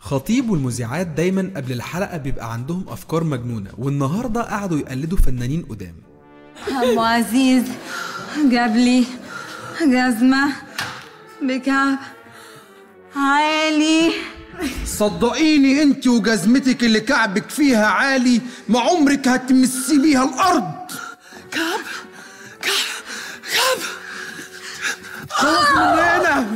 خطيب والمذيعات دايما قبل الحلقة بيبقى عندهم أفكار مجنونة والنهاردة قعدوا يقلدوا فنانين قدام عمو عزيز جاب لي جزمة بكعب عالي صدقيني انت وجزمتك اللي كعبك فيها عالي ما عمرك هتمسي بيها الارض كعب كعب كعب خلاص من هنا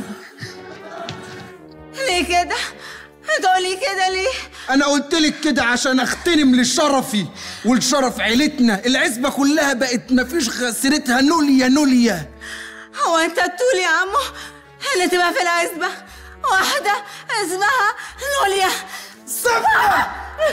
ليه كده؟ هتقولي كده ليه؟ انا قلت لك كده عشان اغتنم لشرفي ولشرف عيلتنا العزبه كلها بقت مفيش غ- سيرتها نوليا نوليا هو انت الطول يا عمو اللي تبقى في العزبة واحدة اسمها نوليا سبعة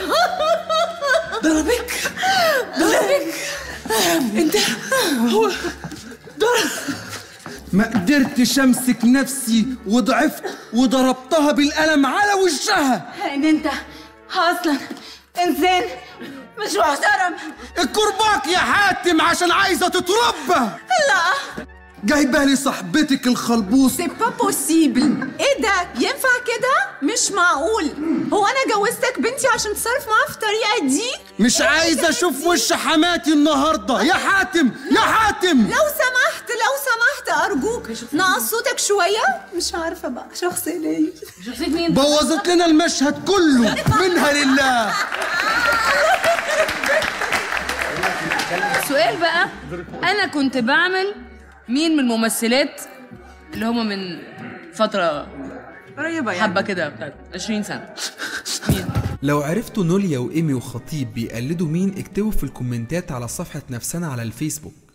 ضربك ضربك انت هو ضرب ما قدرتش امسك نفسي وضعفت وضربتها بالقلم على وشها ان انت اصلا انسان مش محترم الكرباك يا حاتم عشان عايزه تتربى لا جايبه لي صاحبتك الخلبوس سي با بوسيبل ايه ده ينفع كده مش معقول هو انا جوزتك بنتي عشان تتصرف معاها في الطريقه دي مش عايز اشوف وش حماتي النهارده يا حاتم يا حاتم لو سمحت لو سمحت ارجوك نقص صوتك شويه مش عارفه بقى شخص ليه بوظت لنا المشهد كله منها لله سؤال بقى انا كنت بعمل مين من الممثلات اللي هم من فتره قريبه يعني حبه كده بتاعت 20 سنه لو عرفتوا نوليا وإيمي وخطيب بيقلدوا مين اكتبوا في الكومنتات على صفحة نفسنا على الفيسبوك